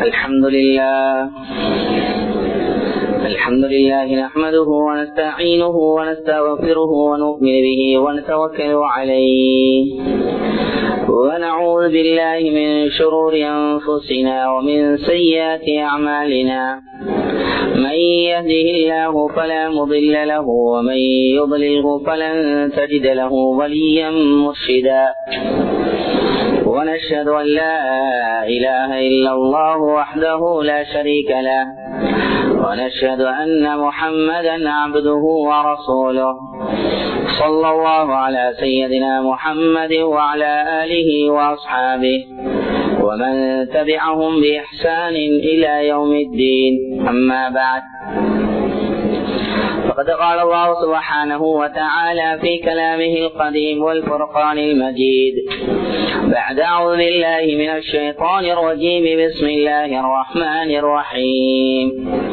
الحمد لله الحمد لله نحمده ونستعينه ونستغفره ونؤمن به ونتوكل عليه ونعوذ بالله من شرور أنفسنا ومن سيئات أعمالنا من يهده الله فلا مضل له ومن يضلله فلن تجد له وليا مرشدا ونشهد أن لا إله إلا الله وحده لا شريك له ونشهد أن محمدا عبده ورسوله صلى الله على سيدنا محمد وعلى آله وأصحابه ومن تبعهم بإحسان إلى يوم الدين أما بعد فقد قال الله سبحانه وتعالى في كلامه القديم والفرقان المجيد بعد أعوذ بالله من الشيطان الرجيم بسم الله الرحمن الرحيم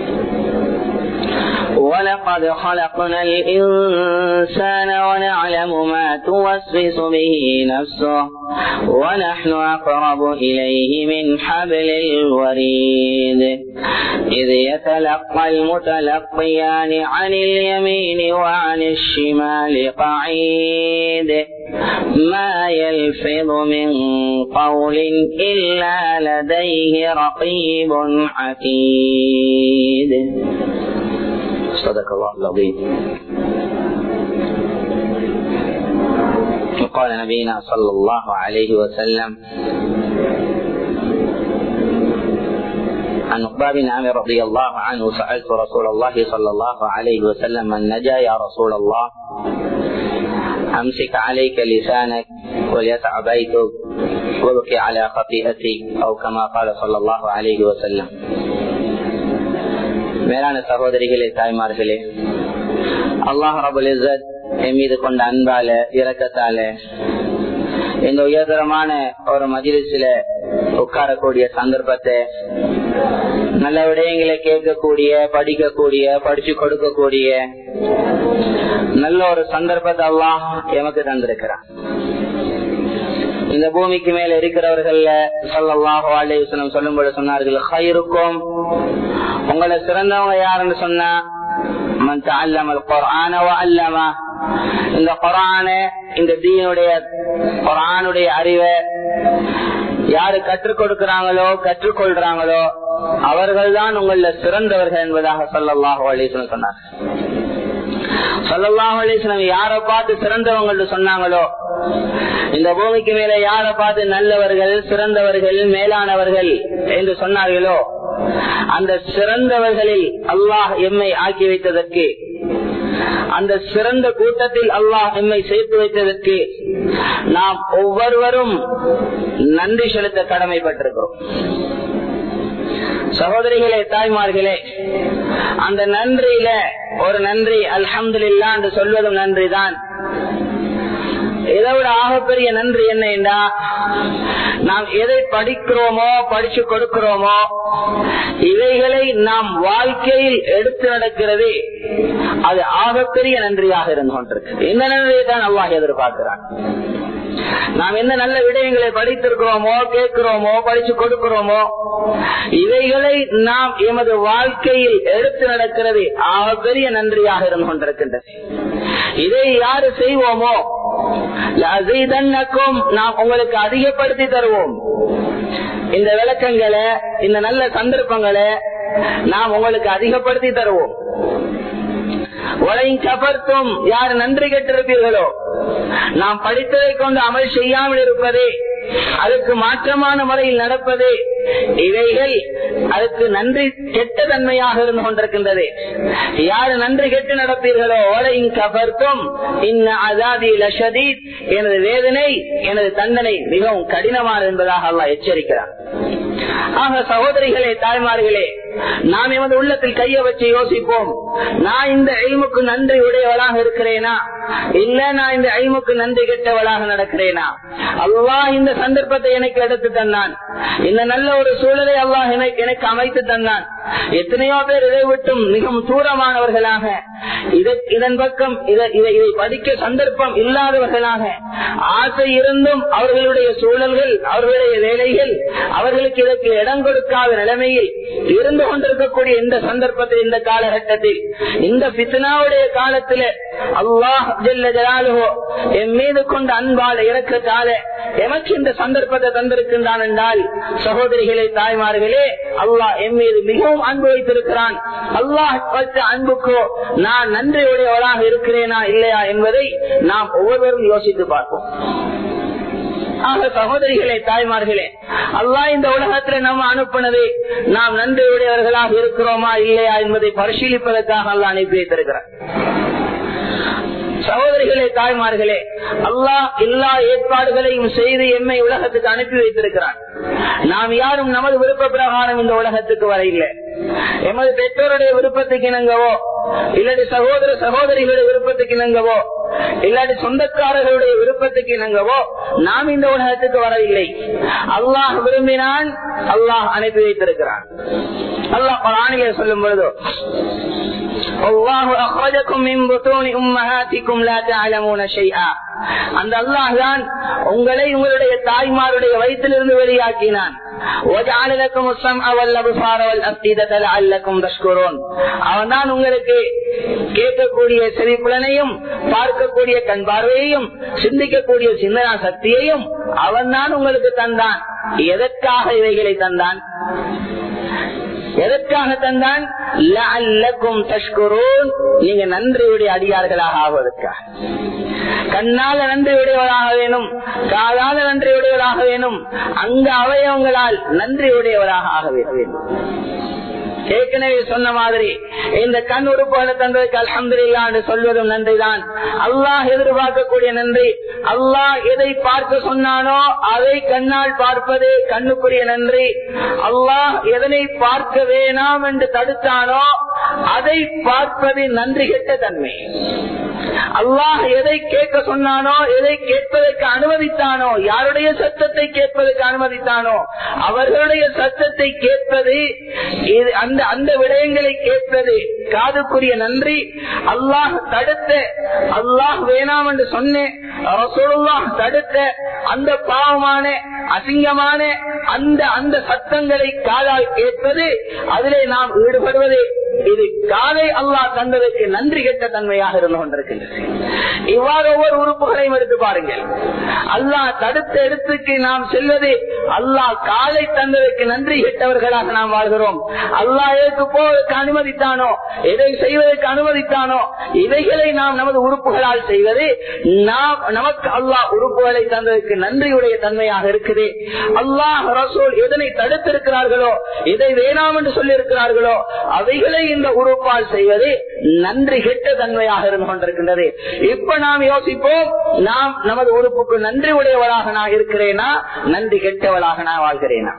ولقد خلقنا الإنسان ونعلم ما توسوس به نفسه ونحن أقرب إليه من حبل الوريد إذ يتلقى المتلقيان عن اليمين وعن الشمال قعيد ما يلفظ من قول إلا لديه رقيب عتيد صدق الله العظيم وقال نبينا صلى الله عليه وسلم عن عقبة بن عامر رضي الله عنه سألت رسول الله صلى الله عليه وسلم من نجا يا رسول الله أمسك عليك لسانك وليسع بيتك وابكي على خطيئتك أو كما قال صلى الله عليه وسلم மேலான சகோதரிகளே தாய்மார்களே அல்லாஹ் ரபுல் இசத் என் மீது கொண்ட அன்பால இரக்கத்தால இந்த உயர்தரமான ஒரு மஜிலிசில உட்காரக்கூடிய சந்தர்ப்பத்தை நல்ல விடயங்களை கேட்கக்கூடிய படிக்கக்கூடிய படிச்சு கொடுக்கக்கூடிய நல்ல ஒரு சந்தர்ப்பத்தை அல்லாஹ் எமக்கு தந்திருக்கிறான் இந்த பூமிக்கு மேல இருக்கிறவர்கள் சொல்லல்லாஹோ அலைவசனம் சொல்லும்போது சொன்னார்கள் ஹயிருக்கும் உங்களை சிறந்தவங்க யாருன்னு சொன்னா இந்த குரான இந்த தீனுடைய குரானுடைய அறிவை யாரு கற்றுக் கொடுக்கிறாங்களோ கற்றுக்கொள்றாங்களோ அவர்கள் தான் உங்கள சிறந்தவர்கள் என்பதாக சொல்லல்லாஹோ அலிஸ்வன் சொன்னார் சொல்லல்லாஹ் அலிஸ்லாம் யார பார்த்து சிறந்தவங்க சொன்னாங்களோ இந்த பூமிக்கு மேல யார பார்த்து நல்லவர்கள் சிறந்தவர்கள் மேலானவர்கள் என்று சொன்னார்களோ அந்த சிறந்தவர்களில் அல்லாஹ் எம்மை ஆக்கி வைத்ததற்கு அந்த சிறந்த கூட்டத்தில் அல்லாஹ் எம்மை சேர்த்து வைத்ததற்கு நாம் ஒவ்வொருவரும் நன்றி செலுத்த கடமைப்பட்டிருக்கிறோம் சகோதரிகளே தாய்மார்களே அந்த நன்றியில ஒரு நன்றி அல்ஹம்துல்லா என்று சொல்வதும் நன்றிதான் இதை ஆகப்பெரிய நன்றி என்ன என்றா நாம் எதை படிக்கிறோமோ படிச்சு கொடுக்கிறோமோ இவைகளை நாம் வாழ்க்கையில் எடுத்து நடக்கிறது அது ஆகப்பெரிய நன்றியாக இருந்து கொண்டிருக்கு இந்த நன்றியை தான் அல்லாஹ் எதிர்பார்க்கிறான் நாம் என்ன நல்ல விடயங்களை படித்திருக்கிறோமோ கேட்கிறோமோ படிச்சு கொடுக்கிறோமோ இவைகளை நாம் எமது வாழ்க்கையில் எடுத்து நடக்கிறது ஆக பெரிய நன்றியாக இருந்து கொண்டிருக்கின்றது இதை யாரு செய்வோமோ நாம் உங்களுக்கு அதிகப்படுத்தி தருவோம் இந்த விளக்கங்களை இந்த நல்ல சந்தர்ப்பங்களை நாம் உங்களுக்கு அதிகப்படுத்தி தருவோம் உலகின் கபர்த்தும் யார் நன்றி கெட்டிருப்பீர்களோ நாம் படித்ததை கொண்டு அமல் செய்யாமல் இருப்பதே அதுக்கு மாற்றமான முறையில் நடப்பது இவைகள் அதுக்கு நன்றி கெட்ட தன்மையாக இருந்து கொண்டிருக்கின்றது யாரு நன்றி கெட்டு நடப்பீர்களோ ஓலையின் கபர்த்தும் இன்ன அதாதி லஷதீத் எனது வேதனை எனது தண்டனை மிகவும் கடினமானது என்பதாக அல்லா எச்சரிக்கிறார் ஆக சகோதரிகளே தாய்மார்களே நாம் எமது உள்ளத்தில் கைய வச்சு யோசிப்போம் நான் இந்த ஐமுக்கு நன்றி உடையவளாக இருக்கிறேனா இல்ல நான் இந்த ஐமுக்கு நன்றி கெட்டவளாக நடக்கிறேனா அல்லாஹ் இந்த சந்தர்ப்பத்தை எனக்கு எடுத்து தந்தான் இந்த நல்ல ஒரு சூழலை அல்லாஹ் எனக்கு எனக்கு அமைத்து தந்தான் எத்தனையோ பேர் இதை விட்டும் மிகவும் தூரமானவர்களாக இதன் பக்கம் இதை படிக்க சந்தர்ப்பம் இல்லாதவர்களாக ஆசை இருந்தும் அவர்களுடைய சூழல்கள் அவர்களுடைய வேலைகள் அவர்களுக்கு இதற்கு இடம் கொடுக்காத நிலைமையில் இருந்து கொண்டிருக்கக்கூடிய இந்த சந்தர்ப்பத்தில் இந்த காலகட்டத்தில் இந்த பித்னாவுடைய காலத்தில் அல்லாஹ் ஜலாலுகோ என் மீது கொண்ட அன்பால இறக்கத்தால எமக்கு இந்த சந்தர்ப்பத்தை தந்திருக்கின்றான் என்றால் சகோதரிகளே தாய்மார்களே அல்லாஹ் என் மீது மிகவும் அன்பு வைத்திருக்கிறான் அல்லாஹ் வச்ச அன்புக்கோ நான் நன்றியுடையவளாக இருக்கிறேனா இல்லையா என்பதை நாம் ஒவ்வொருவரும் யோசித்து பார்ப்போம் ஆக சகோதரிகளே தாய்மார்களே அல்லா இந்த உலகத்துல நம்ம அனுப்பினது நாம் நன்றியுடையவர்களாக இருக்கிறோமா இல்லையா என்பதை பரிசீலிப்பதற்காக அல்லா அனுப்பி வைத்திருக்கிறார் சகோதரிகளே தாய்மார்களே அல்லாஹ் எல்லா ஏற்பாடுகளையும் செய்து எம்மை உலகத்துக்கு அனுப்பி வைத்திருக்கிறார் நாம் யாரும் நமது விருப்ப பிரகாரம் இந்த உலகத்துக்கு வர இல்லை எமது பெற்றோருடைய விருப்பத்துக்கு இணங்கவோ இல்லாட்டி சகோதர சகோதரிகளுடைய விருப்பத்துக்கு இணங்கவோ இல்லாட்டி சொந்தக்காரர்களுடைய விருப்பத்துக்கு இணங்கவோ நாம் இந்த உலகத்துக்கு வரவில்லை அல்லாஹ் விரும்பினான் அல்லாஹ் அனுப்பி வைத்திருக்கிறான் அல்லாஹ் பராணிகளை சொல்லும் பொழுதோ الله أخرجكم من بطون أمهاتكم لا تعلمون شيئا அந்த அல்லாஹ் தான் உங்களை உங்களுடைய தாய்மாருடைய வயிற்றிலிருந்து வெளியாக்கினான் அவன் தான் உங்களுக்கு கேட்கக்கூடிய செவிப்புலனையும் பார்க்கக்கூடிய கண் பார்வையையும் சிந்திக்கக்கூடிய சிந்தனா சக்தியையும் அவன் தான் உங்களுக்கு தந்தான் எதற்காக இவைகளை தந்தான் எதற்காக தந்தான் நீங்க நன்றியுடைய அடியார்களாக ஆவதற்காக கண்ணால நன்றியுடையவராக வேணும் காதால நன்றியுடையவராக வேணும் அங்க அவயவங்களால் நன்றியுடையவராக ஆக வேண்டும் ஏற்கனவே சொன்ன மாதிரி இந்த கண் உறுப்புகளை தந்ததுக்கு அலமதுல்லா என்று சொல்வதும் நன்றிதான் அல்லாஹ் எதிர்பார்க்கக்கூடிய நன்றி அல்லாஹ் எதை பார்க்க சொன்னானோ அதை கண்ணால் பார்ப்பதே கண்ணுக்குரிய நன்றி அல்லாஹ் எதனை பார்க்க வேணாம் என்று தடுத்தானோ அதை பார்ப்பது நன்றி கெட்ட தன்மை அல்லாஹ் எதை கேட்க சொன்னானோ எதை கேட்பதற்கு அனுமதித்தானோ யாருடைய சத்தத்தை கேட்பதற்கு அனுமதித்தானோ அவர்களுடைய சத்தத்தை கேட்பது அந்த அந்த விடயங்களை கேட்பது காதுக்குரிய நன்றி அல்லாஹ் தடுத்த அல்லாஹ் வேணாம் என்று சொன்னேன் தடுத்த அந்த பாவமான அசிங்கமான அந்த அந்த சத்தங்களை காதால் கேட்பது அதிலே நாம் ஈடுபடுவது இது காதை அல்லாஹ் தந்ததற்கு நன்றி கெட்ட தன்மையாக இருந்து கொண்டிருக்கின்றது இவ்வாறு ஒவ்வொரு உறுப்புகளையும் எடுத்து பாருங்கள் அல்லாஹ் தடுத்த இடத்துக்கு நாம் செல்வது அல்லாஹ் காலை தந்ததற்கு நன்றி கெட்டவர்களாக நாம் வாழ்கிறோம் அல்லாஹ் எதற்கு போவதற்கு அனுமதித்தானோ எதை செய்வதற்கு அனுமதித்தானோ இவைகளை நாம் நமது உறுப்புகளால் செய்வது நாம் நமக்கு அல்லாஹ் உறுப்புகளை தந்ததற்கு நன்றியுடைய தன்மையாக இருக்குது அல்லாஹ் ரசூல் எதனை தடுத்திருக்கிறார்களோ எதை வேணாம் என்று சொல்லி இருக்கிறார்களோ அவைகளை இந்த உறுப்பால் செய்வது நன்றி கெட்ட தன்மையாக இருந்து கொண்டிருக்கின்றது இப்ப நாம் யோசிப்போம் நாம் நமது உறுப்புக்கு நன்றி உடையவளாக நான் இருக்கிறேனா நன்றி கெட்டவளாக நான் வாழ்கிறேனா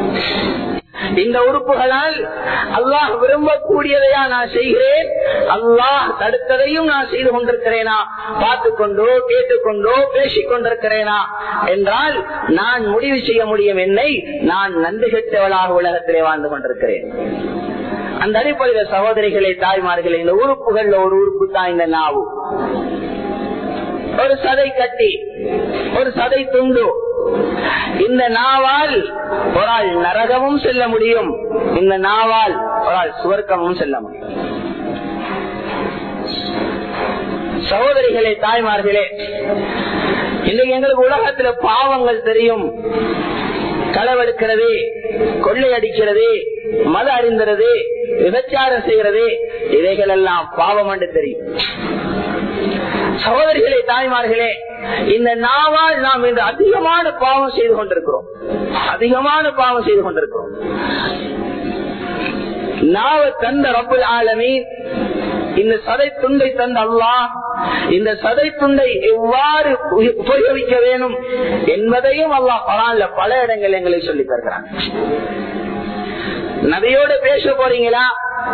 இந்த உறுப்புகளால் அல்லாஹ் விரும்பக்கூடியதையா நான் செய்கிறேன் அல்லாஹ் தடுத்ததையும் நான் செய்து கொண்டிருக்கிறேனா பார்த்து கொண்டோ கேட்டுக்கொண்டோ பேசிக் கொண்டிருக்கிறேனா என்றால் நான் முடிவு செய்ய முடியும் என்னை நான் நன்றி கெட்டவளாக உலகத்திலே வாழ்ந்து கொண்டிருக்கிறேன் அந்த அடிப்படையில் சகோதரிகளே தாய்மார்களே இந்த உறுப்புகள்ல ஒரு உறுப்பு தான் இந்த நாவு ஒரு சதை கட்டி ஒரு சதை துண்டு இந்த நாவால் ஒரு ஆள் நரகமும் செல்ல முடியும் இந்த நாவால் ஒரு ஆள் சுவர்க்கமும் செல்ல முடியும் சகோதரிகளே தாய்மார்களே இன்னைக்கு எங்களுக்கு உலகத்துல பாவங்கள் தெரியும் களவெடுக்கிறது கொள்ளையடிக்கிறது மத அறிந்துறது விபச்சாரம் செய்கிறது இவைகள் எல்லாம் பாவம் என்று தெரியும் சகோதரிகளே தாய்மார்களே இந்த நாவால் நாம் இன்று அதிகமான பாவம் செய்து கொண்டிருக்கிறோம் அதிகமான பாவம் செய்து கொண்டிருக்கிறோம் நாவ தந்த ரப்புல் ஆலமி இந்த சதை துண்டை தந்த அல்லாஹ் இந்த சதை துண்டை எவ்வாறு உபயோகிக்க வேணும் என்பதையும் அல்லாஹ் பரான்ல பல இடங்கள் எங்களுக்கு சொல்லி தருகிறான் நபியோட பேச போறீங்களா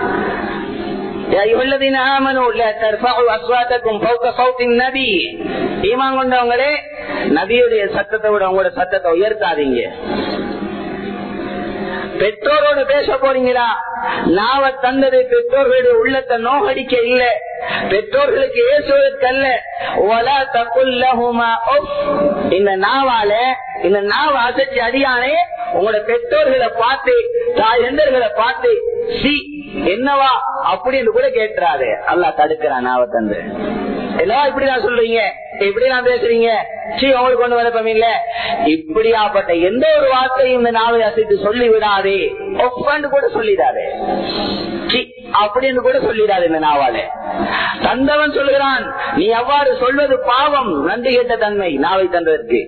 கொண்டவங்களே நபியுடைய சத்தத்தை விட உங்களோட சத்தத்தை உயர்த்தாதீங்க பெற்றோரோட பேச போறீங்களா நாவ தந்தது பெற்றோர்களுடைய உள்ளத்தை நோகடிக்க இல்ல பெற்றோர்களுக்கு ஏசுவதற்கல்ல ஒலா தக்குல்லஹுமா உஃப். இந்த நாவால இந்த நாவ அசைச்சு அடியானே உங்களோட பெற்றோர்களை பார்த்து தாயந்தர்களை பார்த்து சி என்னவா அப்படின்னு கூட கேட்டுறாரு அல்லாஹ் தடுக்கிறான் நாவ தந்து எல்லாம் இப்படி நான் சொல்றீங்க இப்படி நான் பேசுறீங்க சீ உங்களுக்கு கொண்டு வரப்பம் இல்ல இப்படியாப்பட்ட எந்த ஒரு வார்த்தையும் இந்த நாவை அசைத்து சொல்லி விடாதே ஒப்பாண்டு கூட சொல்லிடாதே சீ, அப்படின்னு கூட சொல்லிடாது இந்த நாவால தந்தவன் சொல்லுகிறான் நீ அவ்வாறு சொல்வது பாவம் நன்றி கேட்ட தன்மை நாவை தந்ததற்கு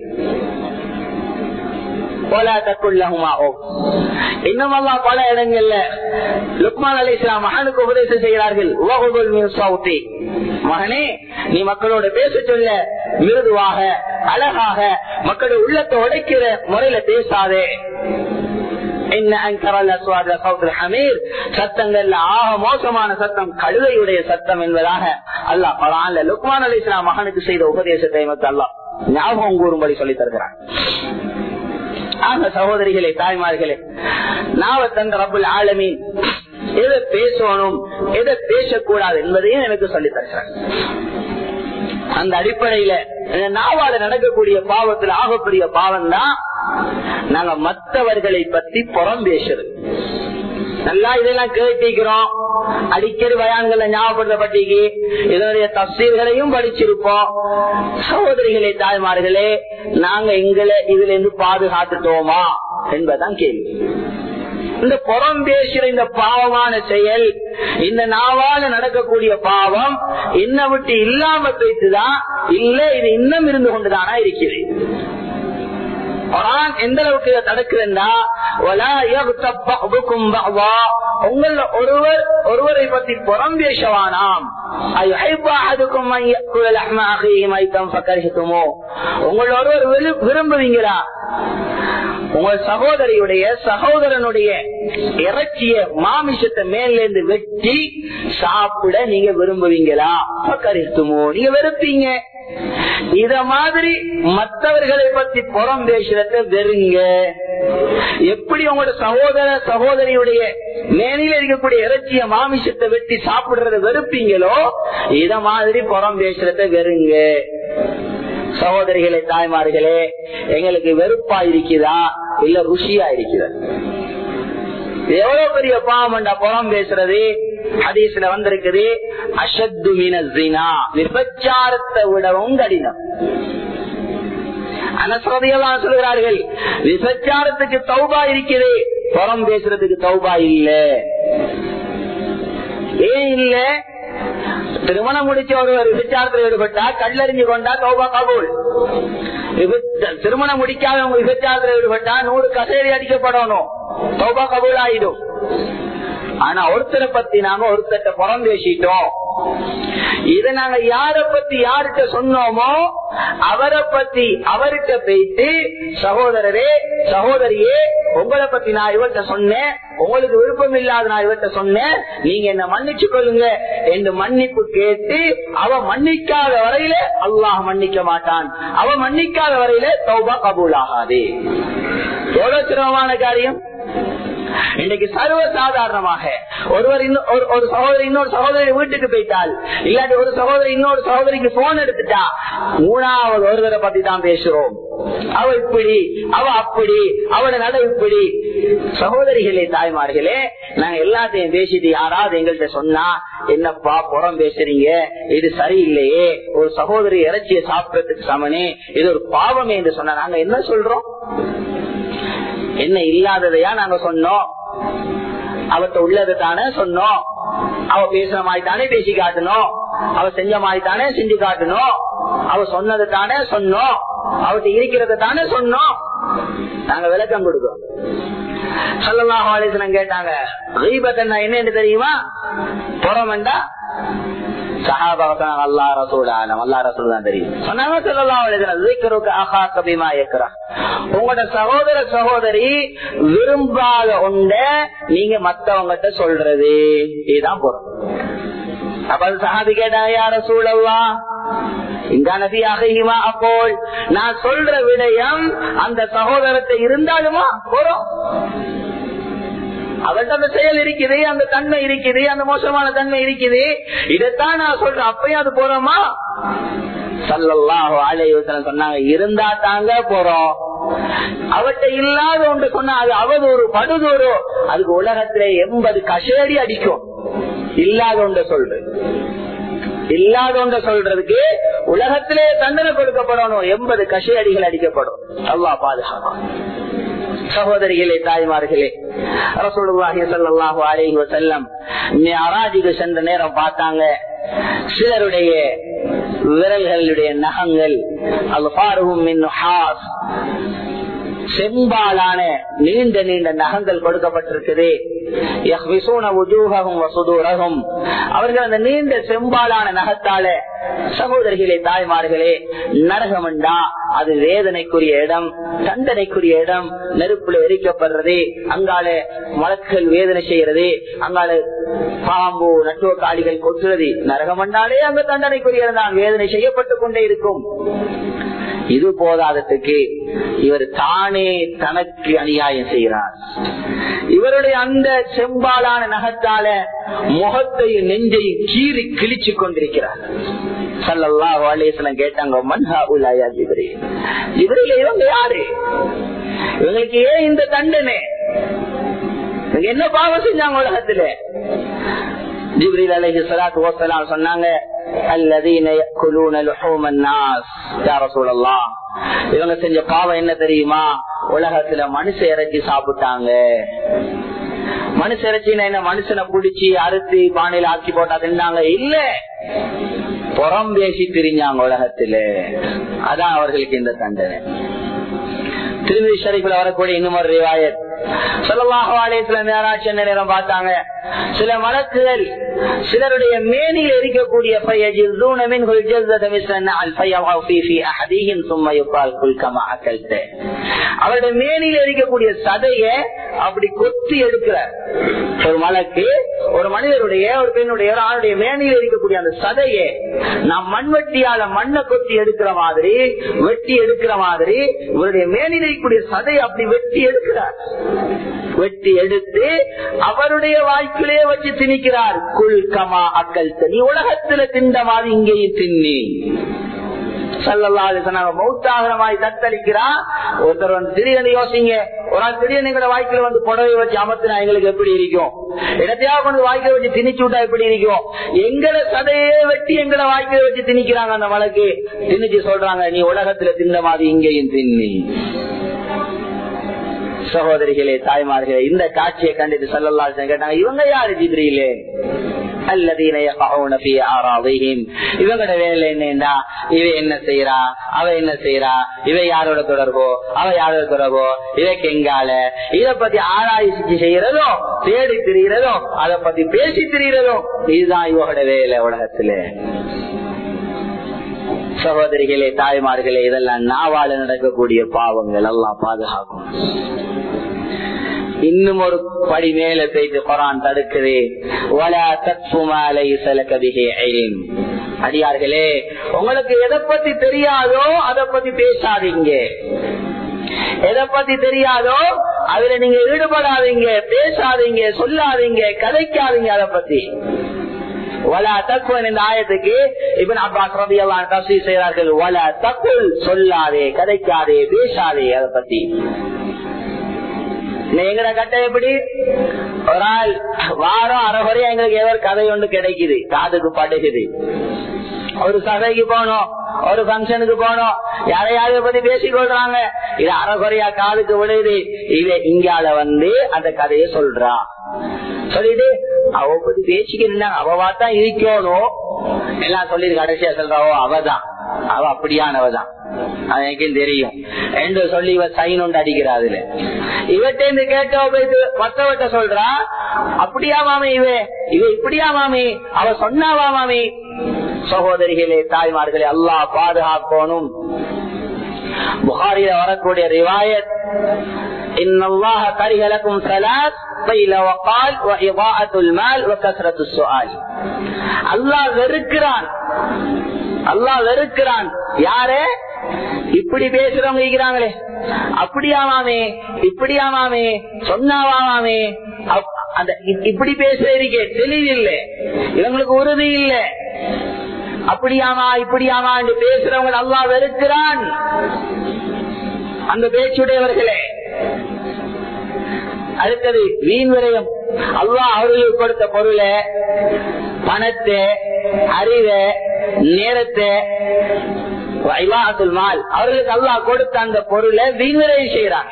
இன்னும் அல்லாஹ் பல இடங்கள்ல லுக்மான் அலி இஸ்லாம் மகனுக்கு உபதேசம் செய்கிறார்கள் உவகுல் மின் சௌத்தி. மகனே நீ மக்களோட பேச சொல்ல மிருதுவாக அழகாக மக்களுடைய உள்ளத்தை உடைக்கிற முறையில பேசாதே என்ன அங்கரல் அஸ்வாத் லசௌத்துல் ஹமீர். சத்தங்கள்ல ஆக மோசமான சத்தம் கழுதையுடைய சத்தம் என்பதாக அல்லாஹ் பலான்ல லுக்மான் அலி இஸ்லாம் மகனுக்கு செய்த உபதேசத்தை மத்த அல்லாஹ் ஞாபகம் கூறும்படி சொல்லி தருகிறான் ஆக சகோதரிகளே தாய்மார்களே நாவத்தந்த ரபுல் ஆலமீன் எதை பேசணும் எதை பேசக்கூடாது என்பதையும் எனக்கு சொல்லி தருகிறார் அந்த அடிப்படையில இந்த நாவால நடக்கக்கூடிய பாவத்தில் ஆகக்கூடிய பாவம் தான் நாங்க மற்றவர்களை பத்தி புறம் பேசுறது நல்லா இதெல்லாம் கேட்டிருக்கிறோம் அடிக்கடி பயான்களை ஞாபகப்படுத்தப்பட்டிக்கு இதனுடைய தப்சீர்களையும் படிச்சிருப்போம் சகோதரிகளே தாய்மார்களே நாங்க எங்களை இதுல இருந்து பாதுகாத்துட்டோமா என்பதுதான் கேள்வி இந்த புறம் பேசுற இந்த பாவமான செயல் இந்த நாவால நடக்கக்கூடிய பாவம் என்ன விட்டு இல்லாம போய்த்துதான் இல்ல இது இன்னும் இருந்து கொண்டுதானா இருக்கிறது குரான் எந்த அளவுக்கு இதை தடுக்குதுன்னா உங்கள ஒருவர் ஒருவரை பத்தி புறம் பேசவானாம் உங்கள் ஒருவர் விரு- விரும்புவீங்களா உங்கள் சகோதரியுடைய சகோதரனுடைய இறைச்சிய மாமிசத்தை மேல இருந்து வெட்டி சாப்பிட நீங்க விரும்புவீங்களா கரித்துமோ நீங்க வெறுப்பீங்க இத மாதிரி மற்றவர்களை பத்தி புறம் பேசுறத வெறுங்க எப்படி உங்களோட சகோதர சகோதரியுடைய மேனில இருக்கக்கூடிய இறைச்சிய மாமிசத்தை வெட்டி சாப்பிடுறத வெறுப்பீங்களோ இத மாதிரி புறம் பேசுறத வெறுங்க சகோதரிகளே தாய்மார்களே எங்களுக்கு வெறுப்பா இருக்குதா இல்ல ருசியா இருக்குதா இது எவ்வளவு பெரிய பாவம்டா புறம் பேசுறது ஹதீஸ்ல வந்திருக்குது அஷத்து மீனா விபச்சாரத்தை விடவும் கடினம் அனசதியெல்லாம் சொல்கிறார்கள் விபச்சாரத்துக்கு தௌபா இருக்குது புறம் பேசுறதுக்கு தௌபா இல்ல ஏன் இல்ல திருமணம் முடிச்ச ஒருவர் விபச்சாரத்தில் ஈடுபட்டா கல்லறிஞ்சு கொண்டா தௌபா கபூல் விபச்ச- திருமணம் முடிக்காதவங்க விபச்சாரத்தில் ஈடுபட்டா நூறு கசேரி அடிக்கப்படணும் தௌபா கபூல் ஆயிடும் ஆனா ஒருத்தரை பத்தி நாங்க ஒருத்தட்ட புறம் பேசிட்டோம் இத நாங்க யார பத்தி யார்கிட்ட சொன்னோமோ அவரை பத்தி அவர்கிட்ட போயிட்டு சகோதரரே சகோதரியே உங்களை பத்தி நான் இவர்கிட்ட சொன்னேன் உங்களுக்கு விருப்பம் இல்லாத நான் இவர்கிட்ட சொன்னேன் நீங்க என்ன மன்னிச்சு கொள்ளுங்க என்று மன்னிப்பு கேட்டு அவ மன்னிக்காத வரையில அல்லாஹ் மன்னிக்க மாட்டான் அவ மன்னிக்காத வரையில தௌபா கபூல் ஆகாது எவ்வளவு சிரமமான காரியம் இன்னைக்கு சர்வ சாதாரணமாக ஒருவர் இன்னொ- ஒரு- ஒரு சகோதரி இன்னொரு சகோதரி வீட்டுக்கு போயிட்டால் இல்லாட்டி ஒரு சகோதரி இன்னொரு சகோதரிக்கு போன் எடுத்துட்டா மூணாவது ஒருவரை பத்தி தான் பேசுறோம் அவ இப்படி அவ அப்படி அவட நட இப்படி சகோதரிகளே தாய்மார்களே நாங்க எல்லாத்தையும் பேசிட்டு யாராவது எங்கள்கிட்ட சொன்னா என்னப்பா புறம் பேசுறீங்க இது சரியில்லையே ஒரு சகோதரி இறைச்சியை சாப்பிடறதுக்கு சமனே இது ஒரு பாவமே என்று சொன்னா நாங்க என்ன சொல்றோம் என்ன இல்லாததையா நாங்க சொன்னோம் அவர்கிட்ட உள்ளது தானே சொன்னோம் அவ பேசுற மாதிரி தானே பேசி காட்டணும் அவ செஞ்ச மாதிரி தானே செஞ்சு காட்டணும் அவ சொன்னது தானே சொன்னோம் அவர்கிட்ட இருக்கிறத தானே சொன்னோம் நாங்க விளக்கம் கொடுக்கிறோம் சல்லல்லாஹு அலைஹி வஸல்லம் கேட்டாங்க கீபத் என்ன என்னன்னு தெரியுமா புறமண்டா சஹாபா சொன்னாங்க அல்லா ரசூல் ஆலம் அல்லா ரசூல் தான் தெரியும் சொன்னாங்க ஸல்லல்லாஹு அலைஹி வஸல்லம் ذِكْرُكَ أَخَاكَ بِمَا يَكْرَهُ உங்களோட சகோதர சகோதரி விரும்பாத ஒண்ட நீங்க மத்தவங்கிட்ட சொல்றது இதுதான் பொருள் அப்ப அது சஹாபி கேட்டாங்க யார சூழல்லா இந்த நபி அகையுமா அப்போல் நான் சொல்ற விடயம் அந்த சகோதரத்தை இருந்தாலுமா போறோம் அவர்கிட்ட அந்த செயல் இருக்குது அந்த தன்மை இருக்குது அந்த மோசமான தன்மை இருக்குது இதைத்தான் நான் சொல்றேன் அப்பயும் அது போறோமா சல்லல்லாஹு அலைஹி வஸல்லம் சொன்னாங்க இருந்தா தாங்க போறோம் அவட்ட இல்லாத ஒன்று சொன்னா அது அவதூறு படுதூறு அதுக்கு உலகத்திலே எண்பது கசேடி அடிக்கும் இல்லாத ஒன்று சொல்றது இல்லாத ஒன்ற சொல்றதுக்கு உலகத்திலே தண்டனை கொடுக்கப்படணும் எண்பது கசையடிகள் அடிக்கப்படும் அல்லா பாதுகாப்பான் சகோதரிகளே தாய்மார்களே ரசூலுல்லாஹி ஸல்லல்லாஹு அலைஹி வஸல்லம் மிஅராஜுக்கு சென்ற நேரம் பார்த்தாங்க சிலருடைய விரல்களுடைய நகங்கள் அல்ஃபாருஹும் மின் நுஹாஸ் செம்பாலான நீண்ட நீண்ட நகங்கள் கொடுக்கப்பட்டிருக்குது அவர்கள் அந்த நீண்ட செம்பாலான நகத்தால சகோதரிகளே தாய்மார்களே நரகமண்டா அது வேதனைக்குரிய இடம் தண்டனைக்குரிய இடம் நெருப்புல எரிக்கப்படுறது அங்கால மலக்கள் வேதனை செய்யறது அங்கால பாம்பு நட்டுவக்காளிகள் கொட்டுறது நரகமண்டாலே அங்க தண்டனைக்குரிய தான் வேதனை செய்யப்பட்டு கொண்டே இருக்கும் இது போதாததுக்கு இவர் தானே தனக்கு அநியாயம் செய்கிறார் இவருடைய அந்த செம்பாலான நகத்தால முகத்தையும் நெஞ்சையும் கீறி கிழிச்சு கொண்டிருக்கிறார் சல்லல்லாஹு அலைஹிஸ்ஸலாம் கேட்டாங்க மன்ஹா உலாயா ஜிப்ரீல் ஜிப்ரீல் இவங்க யாரு இவங்களுக்கு ஏன் இந்த தண்டனை இவங்க என்ன பாவம் செஞ்சாங்க உலகத்துல ஜிப்ரீல் அலைஹி ஸலாத்து வஸலாம் சொன்னாங்க الذين ياكلون لحوم الناس يا رسول الله இவங்க செஞ்ச பாவம் என்ன தெரியுமா உலகத்துல மனுஷ இறைச்சி சாப்பிட்டாங்க மனுஷ இறைச்சினா என்ன மனுஷனை பிடிச்சி அறுத்து பானையில ஆக்கி போட்டா தின்னாங்க இல்ல புறம் பேசி திரிஞ்சாங்க உலகத்துல அதான் அவர்களுக்கு இந்த தண்டனை திருமதி ஷரீஃபில் வரக்கூடிய இன்னும் ஒரு ரிவாயத் நேரம் பார்த்தாங்க சில மலக்குகள் சிலருடைய மேனியில் இருக்கக்கூடிய அவருடைய மேனியில் இருக்கக்கூடிய சதைய அப்படி கொத்தி எடுக்கிற ஒரு மலக்கு ஒரு மனிதருடைய ஒரு பெண்ணுடைய ஒரு ஆணுடைய மேனியில் இருக்கக்கூடிய அந்த சதையை நாம் மண்வெட்டியால மண்ணை கொத்தி எடுக்கிற மாதிரி வெட்டி எடுக்கிற மாதிரி இவருடைய மேனியில் இருக்கக்கூடிய சதை அப்படி வெட்டி எடுக்கிறார் வெட்டி எடுத்து அவருடைய வாய்க்குள்ளே வச்சு திணிக்கிறார் குல் கமா அக்கல் நீ உலகத்துல திண்ட மாதிரி இங்கேயும் தின்னி மௌத்தாகரமாய் தத்தளிக்கிறான் ஒருத்தர் வந்து திடீர்னு யோசிங்க ஒரு ஆள் திடீர்னு எங்களை வாய்க்கில வந்து புடவை வச்சு அமர்த்தினா எங்களுக்கு எப்படி இருக்கும் இடத்தையா கொண்டு வாய்க்கில வச்சு திணிச்சு விட்டா எப்படி இருக்கும் எங்களை சதையே வெட்டி எங்களை வாய்க்கில வச்சு திணிக்கிறாங்க அந்த வழக்கு திணிச்சு சொல்றாங்க நீ உலகத்துல தின்ன மாதிரி இங்கேயும் தின்னி சகோதரிகளே தாய்மார்களே இந்த காட்சியை கண்டித்து சொல்லலா கேட்டாங்க இவங்க யாரு ஜிப்ரியிலே இவங்களோட வேலை என்னன்னா இவ என்ன செய்யறா அவ என்ன செய்யறா இவ யாரோட தொடர்போ அவ யாரோட தொடர்போ இவக்கு எங்கால இத பத்தி ஆராய்ச்சி செய்யறதோ தேடி திரிகிறதோ அத பத்தி பேசி திரிகிறதோ இதுதான் இவங்களோட வேலை உலகத்துல சகோதரிகளே தாய்மார்களே இதெல்லாம் நாவால நடக்கக்கூடிய பாவங்கள் எல்லாம் பாதுகாக்கும் இன்னும் ஒரு படி மேல போயிட்டு குரான் தடுக்குது அடியார்களே உங்களுக்கு எதை பத்தி தெரியாதோ அதை பத்தி பேசாதீங்க எதை பத்தி தெரியாதோ அதுல நீங்க ஈடுபடாதீங்க பேசாதீங்க சொல்லாதீங்க கதைக்காதீங்க அதை பத்தி வல தக்குவன் இந்த ஆயத்துக்கு இவன் அப்பாஸ் ரவி எல்லாம் தப்சி செய்கிறார்கள் வல தக்குள் சொல்லாதே கதைக்காதே பேசாதே அதை பத்தி எங்கட கட்ட எப்படி ஒரு ஆள் வாரம் அரைகுறையா எங்களுக்கு ஏதோ கதை ஒன்று கிடைக்குது காதுக்கு படுகுது ஒரு சபைக்கு போனோம் ஒரு பங்கனுக்கு போனோம் யாரையாவது பத்தி பேசிக் கொள்றாங்க இது அரைகுறையா காதுக்கு விடுது இவ இங்கால வந்து அந்த கதையை சொல்றா சொல்லிட்டு அவ பத்தி பேசிக்கிட்டு அவவா தான் இருக்கணும் எல்லாம் சொல்லிட்டு கடைசியா சொல்றாவோ அவதான் அவ அப்படியானவதான் எனக்கும் தெரியும் என்று சொல்லி இவ சைன் ஒன்று அடிக்கிறா அதுல இவட்ட இருந்து கேட்டவ போயிட்டு மத்தவட்ட சொல்றா அப்படியா மாமி இவ இவ இப்படியா மாமி அவ சொன்னாவா மாமி சகோதரிகளே தாய்மார்களே அல்லா பாதுகாக்கணும் புகாரில வரக்கூடிய ரிவாயத் إن الله كره لكم ثلاث قيل وقال وإضاءة المال وكثرة السؤال الله வெறுக்கிறான் அல்லாஹ் வெறுக்கிறான் யாரே இப்படி பேசுறவங்க இருக்கிறாங்களே அப்படியாமாமே இப்படியாமாமே சொன்னாவாமே அப்- அந்த இ- இப்படி பேசுறதுக்கே தெளிவு இல்லை இவங்களுக்கு உறுதி இல்லை அப்படியாமா இப்படியாமா என்று பேசுறவங்க அல்லாஹ் வெறுக்கிறான் அந்த பேச்சுடையவர்களே அடுத்தது வீண் விரயம் அல்லாஹ் அவர்களுக்கு கொடுத்த பொருளை பணத்தை அறிவை நேரத்தை வைவாகத்துல் மால் அவர்களுக்கு அல்லாஹ் கொடுத்த அந்த பொருளை வீண் விரயம் செய்யறாங்க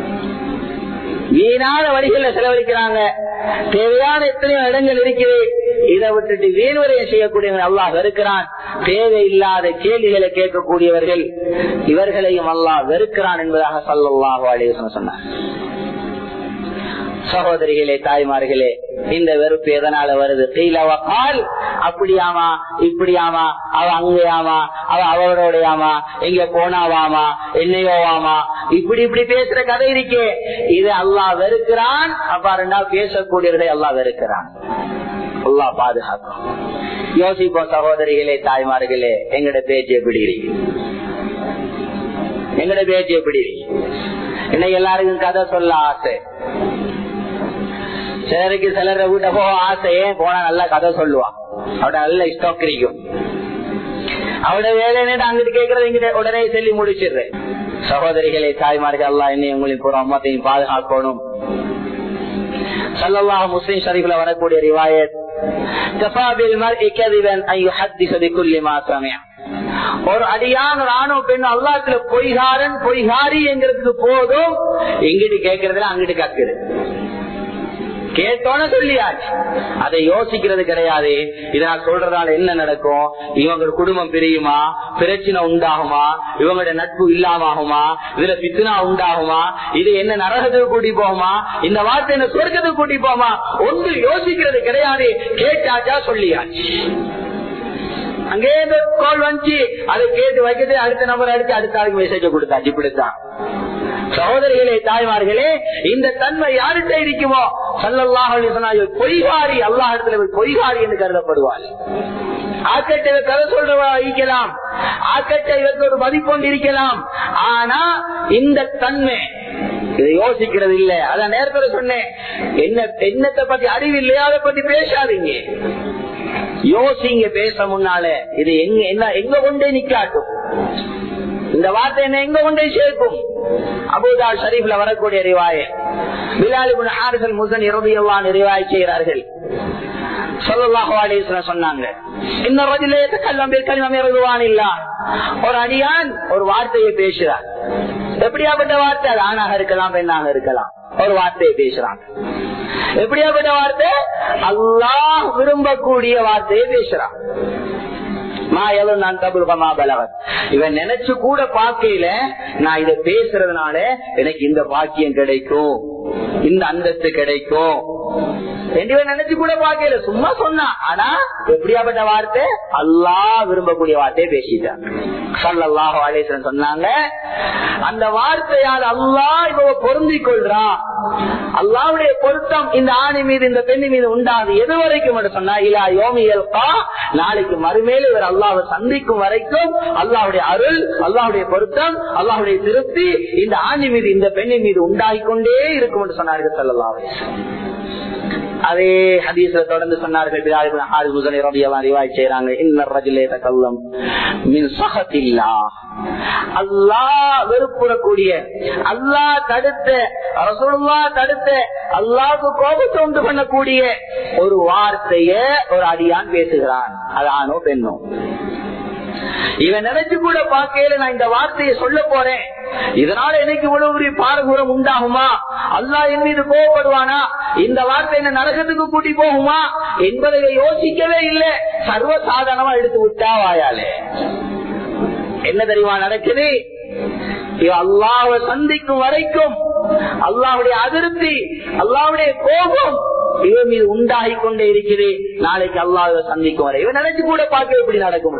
வீணான வழிகளில் செலவழிக்கிறாங்க தேவையான எத்தனையோ இடங்கள் இருக்குது இதை விட்டுட்டு வீண் விரயம் செய்யக்கூடியவங்க அல்லாஹ் வெறுக்கிறான் தேவையில்லாத கேள்விகளை கேட்கக்கூடியவர்கள் இவர்களையும் அல்லாஹ் வெறுக்கிறான் என்பதாக சல்லாஹு அலிவசம் சொன்னார் சகோதரிகளே தாய்மார்களே இந்த வெறுப்பு எதனால வருது கீழவ கால் அப்படியாமா இப்படியாமா அவ அங்கேயாமா அவ அவரோடையாமா எங்க போனாவாமா என்னையோவாமா இப்படி இப்படி பேசுற கதை இருக்கே இது அல்லாஹ் வெறுக்கிறான் அப்பாருண்டா பேசக்கூடியதை அல்லாஹ் வெறுக்கிறான் அல்லாஹ் பாதுகாக்கும் யோசிப்போம் சகோதரிகளே தாய்மார்களே எங்கட பேச்சு எப்படி இருக்கு எங்கட பேச்சு எப்படி இருக்கு இன்னைக்கு எல்லாருக்கும் கதை சொல்ல ஆசை சிலருக்கு சிலர் வீட்ட போக ஆசை ஏன் போனா நல்லா கதை சொல்லுவான் அவட நல்ல இஷ்டம் கிடைக்கும் அவட வேலைன்னு அங்கிட்டு கேட்கறது இங்கிட்ட உடனே சொல்லி முடிச்சிடுறேன் சகோதரிகளை தாய்மார்கள் எல்லாம் என்னையும் உங்களின் பூரா அம்மாத்தையும் பாதுகாக்கணும் சல்லல்லாஹு முஸ்லிம் ஷரீஃப்ல வரக்கூடிய ரிவாயத் كفى بالمرء كذبا ان يحدث بكل ما سمع ஒரு அடியான் ஒரு ஆணோ பெண் அல்லாத்துல பொய்காரன் பொய்காரி என்கிறதுக்கு போதும் எங்கிட்டு கேட்கறதுல அங்கிட்டு கக்குது கேட்டோன்னு சொல்லியாச்சு அதை யோசிக்கிறது கிடையாது இதை நான் சொல்றதால என்ன நடக்கும் இவங்க குடும்பம் பிரியுமா பிரச்சனை உண்டாகுமா இவங்களுடைய நட்பு இல்லாம இதுல பித்துனா உண்டாகுமா இது என்ன நரகத்துக்கு கூட்டி போகுமா இந்த வார்த்தை என்ன சொர்க்கத்துக்கு கூட்டி போகுமா ஒன்று யோசிக்கிறது கிடையாது கேட்டாச்சா சொல்லியாச்சு அங்கே கால் வந்துச்சு அதை கேட்டு வைக்கிறது அடுத்த நம்பர் அடிச்சு அடுத்த ஆளுக்கு மெசேஜ் கொடுத்தாச்சு இப்படித்தான் சகோதரிகளே தாய்மார்களே இந்த தன்மை யார்கிட்ட இருக்குமோ சல்லல்லாஹ் பொய்காரி அல்லாஹ் இடத்துல பொய்காரி என்று கருதப்படுவாள் ஆக்கட்டை கதை சொல்றவா இருக்கலாம் ஆக்கட்டை இவருக்கு ஒரு மதிப்பொண்டு இருக்கலாம் ஆனா இந்த தன்மை இதை யோசிக்கிறது இல்ல அதான் நேரத்தில் சொன்னேன் என்ன என்னத்தை பத்தி அறிவு இல்லையா அதை பத்தி பேசாதீங்க யோசிங்க பேச முன்னால இது எங்க என்ன எங்க கொண்டே நிக்காட்டும் இந்த வார்த்தை என்ன எங்க கொண்டே சேர்க்கும் அபுதால் ஷரீப்ல வரக்கூடிய ரிவாய பிலாலிபுன் ஹாரிசல் முசன் இறுதியெல்லாம் ரிவாய் செய்கிறார்கள் சொல்லலாக சொன்னாங்க இந்த ரஜிலே கல்லம் கல்லம் இறங்குவான் இல்ல ஒரு அடியான் ஒரு வார்த்தையை பேசுறார் எப்படியாப்பட்ட வார்த்தை அது ஆணாக இருக்கலாம் பெண்ணாக இருக்கலாம் ஒரு வார்த்தையை பேசுறாங்க எப்படியாப்பட்ட வார்த்தை அல்லாஹ் விரும்பக்கூடிய வார்த்தையை பேசுறான் இவன் நினைச்சு கூட பாக்கையில நான் இத பேசுறதுனால எனக்கு இந்த பாக்கியம் கிடைக்கும் இந்த அந்தஸ்து கிடைக்கும் நினைச்சு கூட பாக்கல சும்மா சொன்னா ஆனா எப்படியாப்பட்ட வார்த்தை அல்லா விரும்பக்கூடிய வார்த்தையை பேசிட்டான் சல்லாஹ் அலேசன் சொன்னாங்க அந்த வார்த்தையால் அல்லா இவ பொருந்திக் கொள்றான் அல்லாவுடைய பொருத்தம் இந்த ஆணி மீது இந்த பெண்ணு மீது உண்டாது எது வரைக்கும் சொன்னா இல்லா யோமியல்கா நாளைக்கு மறுமேல இவர் அல்லாவை சந்திக்கும் வரைக்கும் அல்லாவுடைய அருள் அல்லாவுடைய பொருத்தம் அல்லாவுடைய திருப்தி இந்த ஆணி மீது இந்த பெண்ணின் மீது உண்டாகிக் கொண்டே இருக்கும் என்று சொன்னார்கள் சல்லாவை அதே ஹதீஸ்ல தொடர்ந்து சொன்னார்கள் செய்யறாங்க அல்லாஹ் வெறுப்புறக்கூடிய அல்லாஹ் தடுத்த ரசூலுல்லா தடுத்த அல்லாஹ்க்கு கோபத்தை உண்டு பண்ணக்கூடிய ஒரு வார்த்தைய ஒரு அடியான் பேசுகிறான் அது ஆணோ பெண்ணோ இவன் நினைச்சு கூட பார்க்கையில நான் இந்த வார்த்தையை சொல்ல போறேன் இதனால எனக்கு இவ்வளவு பெரிய பாரதூரம் உண்டாகுமா அல்லா என் மீது கோவப்படுவானா இந்த வார்த்தை என்ன நரகத்துக்கு கூட்டி போகுமா என்பதை யோசிக்கவே இல்லை சர்வசாதாரணமா எடுத்து விட்டா வாயாலே என்ன தெரியுமா நடக்குது அல்லாவை சந்திக்கும் வரைக்கும் அல்லாவுடைய அதிருப்தி அல்லாவுடைய கோபம் இவன் மீது உண்டாகி கொண்டே இருக்கிறது நாளைக்கு அல்லாஹ் சந்திக்கும் வரை இவன் நினைச்சு கூட பார்க்க எப்படி நடக்கும்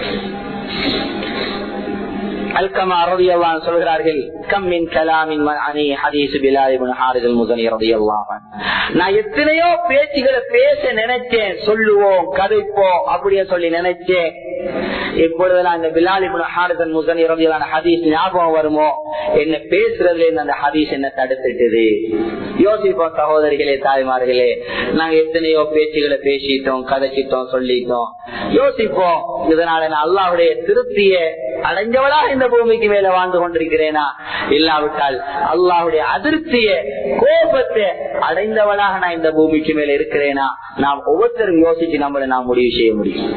அல்கமா ரதியல்லான் சொல்கிறார்கள் கம்மின் கலாமின் அணி ஹதீஸ் பிலாயிபின் ஹாரிதல் முதனி ரதியல்லான் நான் எத்தனையோ பேச்சுகளை பேச நினைச்சேன் சொல்லுவோம் கதைப்போம் அப்படியே சொல்லி நினைச்சேன் எப்பொழுதெல்லாம் இந்த பிலால் இப்னு ஹாரிசன் முசன் இறந்தியான ஹதீஸ் ஞாபகம் வருமோ என்ன பேசுறதுல இருந்து அந்த ஹதீஸ் என்ன தடுத்துட்டுது யோசிப்போம் சகோதரிகளே தாய்மார்களே நாங்க எத்தனையோ பேச்சுகளை பேசிட்டோம் கதைச்சிட்டோம் சொல்லிட்டோம் யோசிப்போம் இதனால நான் அல்லாவுடைய திருப்திய அடைஞ்சவளா இந்த பூமிக்கு மேல வாழ்ந்து கொண்டிருக்கிறேனா இல்லாவிட்டால் அல்லாவுடைய அதிருப்திய கோபத்தை அடைந்தவளாக நான் இந்த பூமிக்கு மேல இருக்கிறேனா நாம் ஒவ்வொருத்தரும் யோசிச்சு நம்மளை நாம் முடிவு செய்ய முடியும்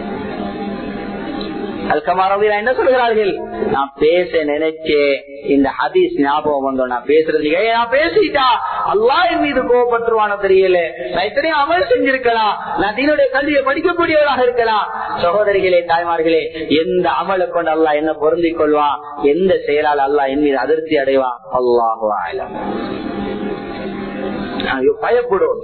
அதுக்கமாரவியா என்ன சொல்கிறார்கள் நான் பேச நினைச்சே இந்த ஹதீஸ் ஞாபகம் வந்தோம் நான் பேசுறது நான் பேசிட்டா அல்லா என் மீது கோவப்பட்டுருவானோ தெரியல நான் எத்தனையோ அமல் செஞ்சிருக்கலாம் நான் தீனுடைய கல்வியை படிக்கக்கூடியவராக இருக்கலாம் சகோதரிகளே தாய்மார்களே எந்த அமலை கொண்டு அல்லா என்ன பொருந்திக் கொள்வான் எந்த செயலால் அல்லா என் மீது அதிருப்தி அடைவான் அல்லாஹு ஆயிரம் பயப்படும்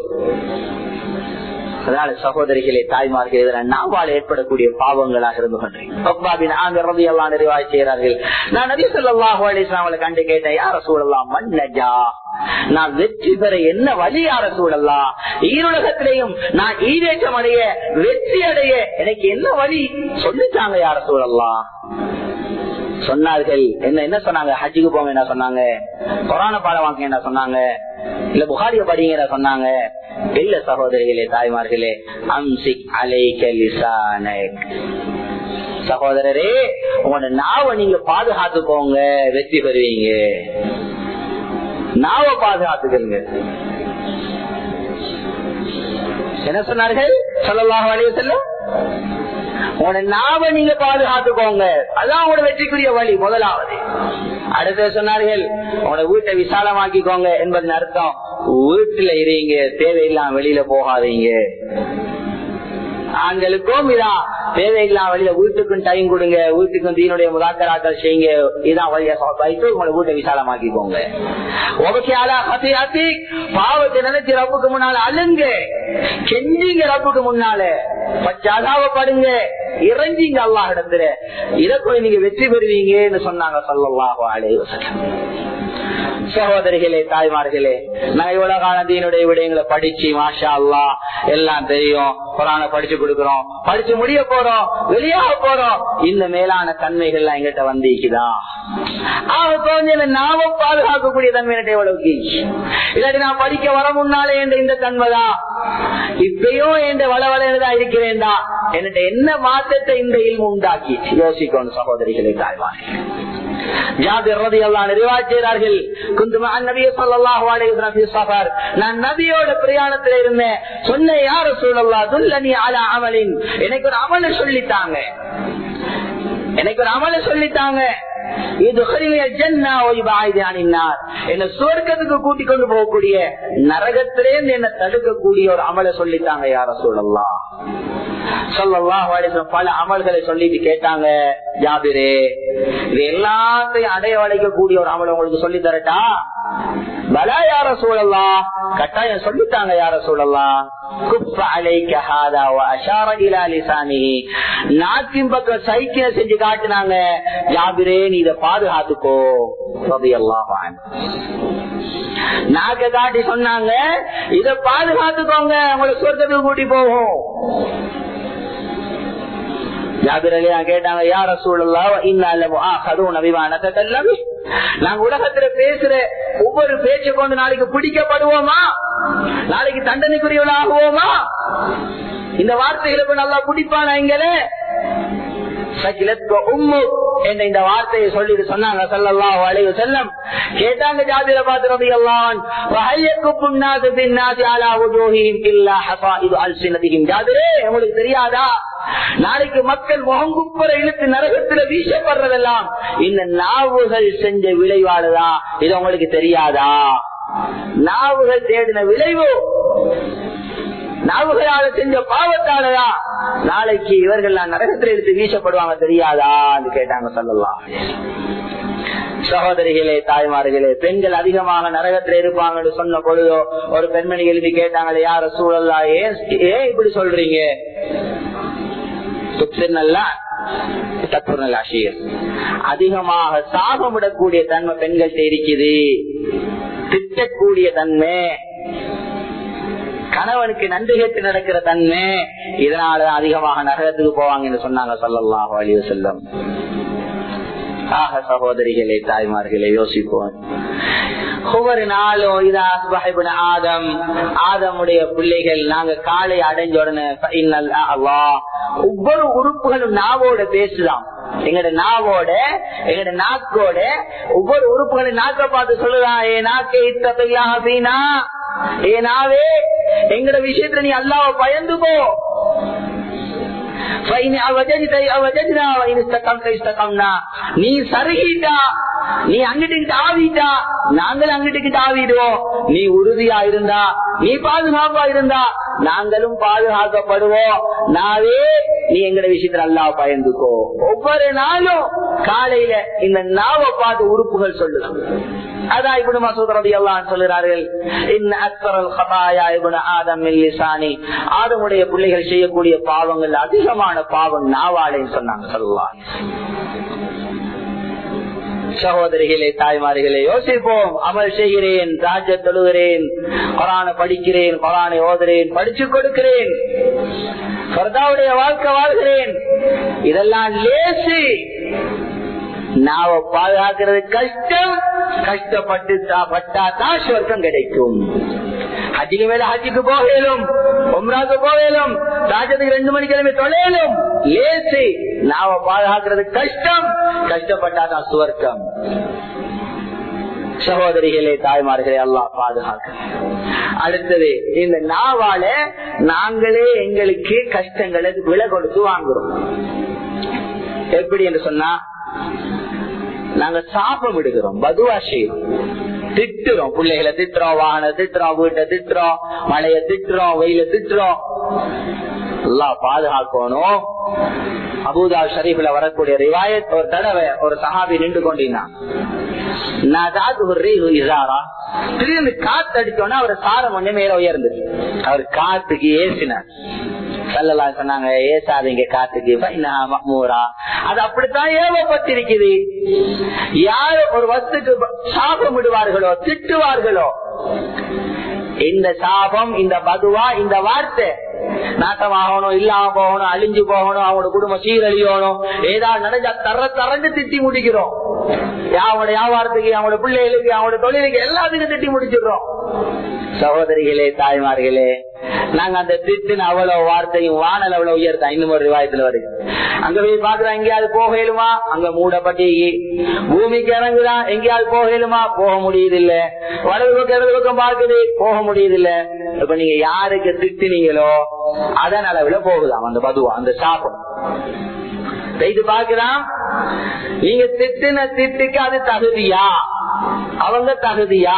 அதனால சகோதரிகளே தாய்மார்கள் இதனால் நாவால் ஏற்படக்கூடிய பாவங்களாக இருந்து கொண்டேன் நிறைவாய் செய்கிறார்கள் நான் நபி சொல்லாஹு அலிஸ்லாமலை கண்டு கேட்டேன் யார சூழலாம் மன்னஜா நான் வெற்றி பெற என்ன வழி யார சூழலாம் ஈருலகத்திலையும் நான் ஈரேற்றம் அடைய வெற்றி அடைய எனக்கு என்ன வழி சொல்லிட்டாங்க யார சூழலாம் சொன்னார்கள் என்ன என்ன சொன்னாங்க ஹஜ்ஜுக்கு போங்க என்ன சொன்னாங்க கொரோனா பாடம் வாங்க என்ன சொன்னாங்க இல்ல புகாரிய படிங்க சொன்னாங்க இல்ல சகோதரிகளே தாய்மார்களே அம்சிக் அலைக லிசானக் சகோதரரே உங்களோட நாவ நீங்க பாதுகாத்துக்கோங்க வெற்றி பெறுவீங்க நாவ பாதுகாத்துக்கங்க என்ன சொன்னார்கள் சொல்லலாக வழிய செல்லும் உங்களோட நாவ நீங்க பாதுகாத்துக்கோங்க அதான் உங்களோட வெற்றிக்குரிய வழி முதலாவது அடுத்து சொன்னார்கள் உங்களோட வீட்டை விசாலமாக்கிக்கோங்க என்பதன் அர்த்தம் வீட்டுல இருங்க தேவையில்லாம வெளியில போகாதீங்க ஆண்களுக்கும் இதான் தேவையில்லாம வெளியில வீட்டுக்கும் டைம் கொடுங்க வீட்டுக்கும் தீனுடைய முதாக்கராக்கள் செய்யுங்க இதான் வழியா வைத்து உங்களை வீட்டை விசாலமாக்கிக்கோங்க பாவத்தை நினைச்சு ரப்புக்கு முன்னால அழுங்க கெஞ்சிங்க ரப்புக்கு முன்னால பச்சாதாவப்படுங்க இறங்கிங்க அல்லாஹ் இடத்துல இதை போய் நீங்க வெற்றி பெறுவீங்கன்னு சொன்னாங்க சொல்லலாஹோ அலைவசம் சகோதரிகளே தாய்மார்களே நான் இவ்வளவு காலத்தினுடைய விடயங்களை படிச்சு மாஷா அல்லா எல்லாம் தெரியும் குரான படிச்சு கொடுக்கிறோம் படிச்சு முடிய போறோம் வெளியாக போறோம் இந்த மேலான தன்மைகள் எல்லாம் எங்கிட்ட வந்திக்குதா கொஞ்சம் நாம பாதுகாக்கக்கூடிய தன்மை என்கிட்ட எவ்வளவு இல்லாட்டி நான் படிக்க வர முன்னாலே என்ற இந்த தன்மைதான் இப்பயும் என் வளவளைதான் இருக்கிறேன்டா என்கிட்ட என்ன மாற்றத்தை இந்த இல்மு உண்டாக்கி யோசிக்கணும் சகோதரிகளை தாய்மார்கள் நபியோட பிரயாணத்துல இருந்தேன் சொன்ன யார சூழல்லா துல்லனி அல அமலின் எனக்கு ஒரு அமல சொல்லித்தாங்க எனக்கு ஒரு அமல சொல்லித்தாங்க இது என்ன சுவர்க்கத்துக்கு கூட்டிக் கொண்டு போகக்கூடிய நரகத்திலே என்ன தடுக்கக்கூடிய ஒரு அமலை சொல்லித்தாங்க யார சூழல்லாம் பல அமல்களை சொல்லிட்டு கேட்டாங்க ஜாபிரே இது எல்லாத்தையும் அடைய வளைக்கக்கூடிய ஒரு அமலை உங்களுக்கு சொல்லி தரட்டா பலா யார சூழலாம் கட்டாயம் சொல்லித்தாங்க யார சூழலாம் நாட்டின் பக்கம் சைக்கிள செஞ்சு காட்டினாங்க ஜாபிரே நீ இதை பாதுகாத்துக்கோ நாக்க காட்டி சொன்னாங்க இத பாதுகாத்துக்கோங்க உங்களை சொர்க்கத்துக்கு கூட்டி போகும் கேட்டாங்க யார சூழலா நாங்க உலகத்துல பேசுற ஒவ்வொரு பேச்சை கொண்டு நாளைக்கு பிடிக்கப்படுவோமா நாளைக்கு தண்டனைக்குரியவளாகுவோமா இந்த வார்த்தைகளுக்கு நல்லா பிடிப்பானா எங்களே இந்த வார்த்தையை சொல்லிட்டு சொன்னாங்க சல்லல்லாஹு அலைஹி செல்லம் கேட்டாங்க ஜாபிர பார்த்து ரலியல்லாஹு வஹய்யக்கு புன்னாது பின்னாதி அலா வுஜூஹிஹிம் இல்லா ஹஸாயிது அல்சினதிஹிம் ஜாபிரே உங்களுக்கு தெரியாதா நாளைக்கு மக்கள் முகங்குப்புற இழுத்து நரகத்துல வீசப்படுறதெல்லாம் இந்த நாவுகள் செஞ்ச விளைவாடுதான் இது உங்களுக்கு தெரியாதா நாவுகள் தேடின விளைவு நாவுகளால செஞ்ச பாவத்தாலதா நாளைக்கு இவர்கள் நரகத்தில் எடுத்து வீசப்படுவாங்க தெரியாதா கேட்டாங்க சொல்லலாம் சகோதரிகளே தாய்மார்களே பெண்கள் அதிகமாக நரகத்தில் இருப்பாங்கன்னு சொன்ன பொழுதோ ஒரு பெண்மணி எழுதி கேட்டாங்களே யார சூழல்லா ஏன் ஏன் இப்படி சொல்றீங்க அதிகமாக சாபமிடக்கூடிய தன்மை பெண்கள்கிட்ட இருக்குது திட்டக்கூடிய தன்மை கணவனுக்கு நன்றி கேட்டு நடக்கிற தன்மை இதனால அதிகமாக நகரத்துக்கு போவாங்க என்று சொன்னாங்க சொல்லலாம் அழிவு செல்லம் ஆக சகோதரிகளே தாய்மார்களே யோசிப்போம் ஒவ்வொரு நாளும் இதா அஸ்பஹிபுன ஆதம் ஆதமுடைய பிள்ளைகள் நாங்க காலை அடைஞ்ச உடனே ஃபஇன்னல் அல்லாஹ் ஒவ்வொரு உறுப்புகளும் நாவோட பேசுதான் எங்கட நாவோட எங்கட நாக்கோட ஒவ்வொரு உறுப்புகளும் நாக்க பார்த்து சொல்லுதான் ஏ நாக்கே இத்தகையா அப்படின்னா ஏ நாவே எங்கட விஷயத்துல நீ அல்லாவ பயந்து போ நீ சருகிட்டா நீ அங்கிட்டு ஆவிட்டா நாங்களும் அங்கிட்டு ஆவிடுவோம் நீ உறுதியா இருந்தா நீ பாதுகாப்பா இருந்தா நாங்களும் பாதுகாக்கப்படுவோம் நாவே நீ எங்கட விஷயத்துல அல்லா பயந்துக்கோ ஒவ்வொரு நாளும் காலையில இந்த நாவை பார்த்து உறுப்புகள் சொல்லுதான் அதான் இப்படி மசூத் ரதி எல்லாம் சொல்லுறார்கள் ஆதமுடைய பிள்ளைகள் செய்யக்கூடிய பாவங்கள் அதிகமான பாவம் நாவாளேன்னு சொன்னாங்க சொல்லலாம் சகோதரிகளே தாய்மார்களே யோசிப்போம் அமல் செய்கிறேன் ராஜ தொழுகிறேன் கொரான படிக்கிறேன் கொரானை ஓதுறேன் படிச்சு கொடுக்கிறேன் பர்தாவுடைய வாழ்க்கை வாழ்கிறேன் இதெல்லாம் லேசு நாவ பாதுகாக்கிறது கஷ்டம் கஷ்டப்பட்டு பட்டா தான் சொர்க்கம் கிடைக்கும் ஹஜ்ஜிக்கு மேல ஹஜ்ஜிக்கு போகலும் உம்ராக்கு போகலும் ராஜத்துக்கு ரெண்டு மணி கிழமை தொலையிலும் லேசு நாவ பாதுகாக்கிறது கஷ்டம் கஷ்டப்பட்டா தான் சுவர்க்கம் சகோதரிகளே தாய்மார்களே எல்லாம் பாதுகாக்க அடுத்தது இந்த நாவால நாங்களே எங்களுக்கு கஷ்டங்களை விலை கொடுத்து வாங்குறோம் எப்படி என்று சொன்னா நாங்க சாபம் விடுகிறோம் பதுவா செய்யறோம் திட்டுறோம் பிள்ளைகளை திட்டுறோம் வாகன திட்டுறோம் வீட்டை திட்டுறோம் மழைய திட்டுறோம் வெயில திட்டுறோம் எல்லாம் பாதுகாக்கணும் அபூதா ஷரீஃப்ல வரக்கூடிய ரிவாயத் ஒரு தடவை ஒரு சஹாபி நின்று கொண்டிருந்தான் திடீர்னு காத்து அடிச்சோன்னா அவர் சாரம் ஒண்ணு மேல உயர்ந்து அவர் காத்துக்கு ஏசினார் சல்லலாம் சொன்னாங்க ஏசாதீங்க காத்துக்கு மஹ்மூரா அது அப்படித்தான் ஏவப்பட்டிருக்குது யார் ஒரு வஸ்துக்கு சாபம் விடுவார்களோ திட்டுவார்களோ இந்த சாபம் இந்த பதுவா இந்த வார்த்தை நாட்டமாகணும் இல்லாம போகணும் அழிஞ்சு போகணும் அவனோட குடும்பம் சீரழியணும் ஏதாவது நடந்தா தர தரண்டு திட்டி முடிக்கிறோம் அவனோட வியாபாரத்துக்கு அவனோட பிள்ளைகளுக்கு அவனோட தொழிலுக்கு எல்லாத்துக்கும் திட்டி முடிச்சிடுறோம் சகோதரிகளே தாய்மார்களே நாங்க அந்த திட்டுன்னு அவ்வளவு வார்த்தையும் வானல் அவ்வளவு உயர்த்தா இன்னும் ஒரு ரிவாயத்துல வருது அங்க போய் பாக்குறோம் எங்கேயாவது போகலுமா அங்க மூடப்பட்டி பூமிக்கு இறங்குதான் எங்கேயாவது போகலுமா போக முடியுது இல்ல வலது பக்கம் இடது பக்கம் பார்க்குது போக முடியுது இல்ல இப்ப நீங்க யாருக்கு திட்டுனீங்களோ அதன் அளவுல போகுதாம் அந்த பதுவா அந்த சாப்பம் இது பாக்குறான் நீங்க திட்டுன திட்டுக்கு அது தகுதியா அவங்க தகுதியா